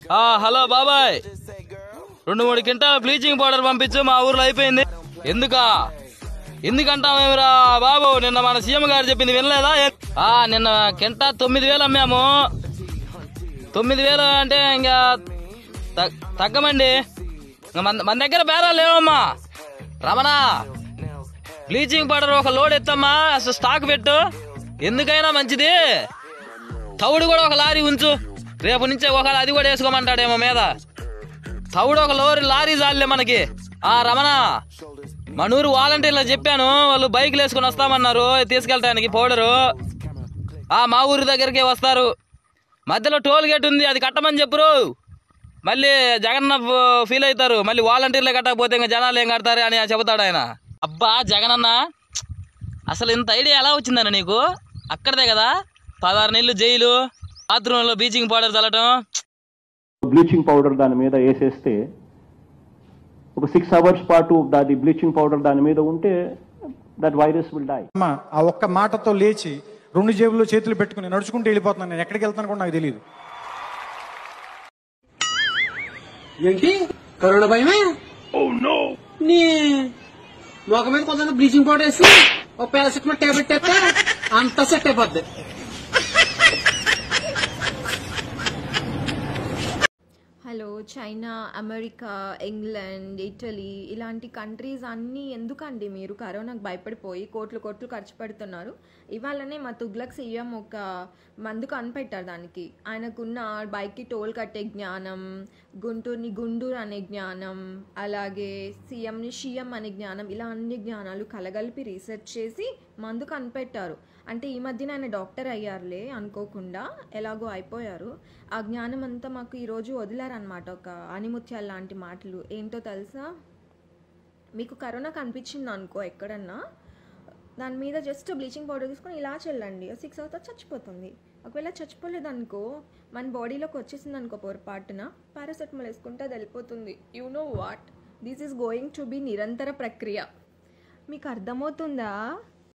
ఆ హలో బాబాయ్ రెండు మూడు క్వింటాల బ్లీచింగ్ పౌడర్ పంపించు మా ఊర్లో అయిపోయింది ఎందుకా ఎందుకంటామేమిరా బాబు నిన్న మన సీఎం గారు చెప్పింది వినలేదా ఆ నిన్న కింట తొమ్మిది వేలు అమ్మాము తొమ్మిది వేలు అంటే ఇంకా తగ్- తగ్గమండి ఇంకా మన మన దగ్గర బేరాలు లేవమ్మా రమణ బ్లీచింగ్ పౌడర్ ఒక లోడ్ ఎత్తమ్మా అసలు స్టాక్ పెట్టు ఎందుకైనా మంచిది తవుడు కూడా ఒక లారీ ఉంచు రేపు నుంచే ఒక అది కూడా వేసుకోమంటాడేమో మీద తవుడు ఒక లోరీ లారీ జాలే మనకి ఆ రమణ మనూరు వాలంటీర్లు చెప్పాను వాళ్ళు బైక్లు వేసుకుని వస్తామన్నారు తీసుకెళ్ళటానికి పౌడరు ఆ మా ఊరి దగ్గరికి వస్తారు మధ్యలో టోల్ గేట్ ఉంది అది కట్టమని చెప్పురు మళ్ళీ జగన్ ఫీల్ అవుతారు మళ్ళీ వాలంటీర్లే కట్టకపోతే ఇంకా జనాలు ఏం కడతారు అని చెబుతాడు ఆయన అబ్బా జగనన్న అసలు ఇంత ఐడియా ఎలా వచ్చిందన్న నీకు అక్కడదే కదా పదహారు నెలలు జైలు బాత్రూంలో బీచింగ్ పౌడర్ చల్లటం బ్లీచింగ్ పౌడర్ దాని మీద వేసేస్తే ఒక సిక్స్ అవర్స్ పాటు దాని బ్లీచింగ్ పౌడర్ దాని మీద ఉంటే దట్ వైరస్ విల్ డై అమ్మ ఆ ఒక్క మాటతో లేచి రెండు జేబుల్లో చేతులు పెట్టుకుని నడుచుకుంటూ వెళ్ళిపోతున్నాను నేను ఎక్కడికి వెళ్తాను కూడా నాకు తెలియదు ఏంటి కరోనా భయమే నీ మొఖం మీద కొంత బ్లీచింగ్ పౌడర్ వేసి ఒక పారాసిటమాల్ టాబ్లెట్ వేస్తే అంతా సెట్ అయిపోద్ది hello China America England Italy ఇలాంటి కంట్రీస్ అన్నీ ఎందుకండి మీరు కరోనాకు భయపడిపోయి కోట్లు కోట్లు ఖర్చు పెడుతున్నారు ఇవాళనే మా తుగ్లక్ సీఎం ఒక మందు కనిపెట్టారు దానికి ఆయనకున్న బైక్కి టోల్ కట్టే జ్ఞానం గుంటూరుని గుండూరు అనే జ్ఞానం అలాగే సీఎంని షియం అనే జ్ఞానం ఇలా అన్ని జ్ఞానాలు కలగలిపి రీసెర్చ్ చేసి మందు కనిపెట్టారు అంటే ఈ మధ్యన ఆయన డాక్టర్ అయ్యారులే అనుకోకుండా ఎలాగో అయిపోయారు ఆ జ్ఞానం అంతా మాకు ఈరోజు వదిలారనమాట ఒక అనిముత్యాలు లాంటి మాటలు ఏంటో తెలుసా మీకు కరోనా కనిపించింది అనుకో ఎక్కడన్నా దాని మీద జస్ట్ బ్లీచింగ్ పౌడర్ తీసుకొని ఇలా చల్లండి సిక్స్ అవర్స్ చచ్చిపోతుంది ఒకవేళ చచ్చిపోలేదు అనుకో మన బాడీలోకి వచ్చేసింది అనుకో పొరపాటున పారాసెటమాల్ వేసుకుంటే అది వెళ్ళిపోతుంది you know what this is going to be నిరంతర ప్రక్రియ మీకు అర్థమవుతుందా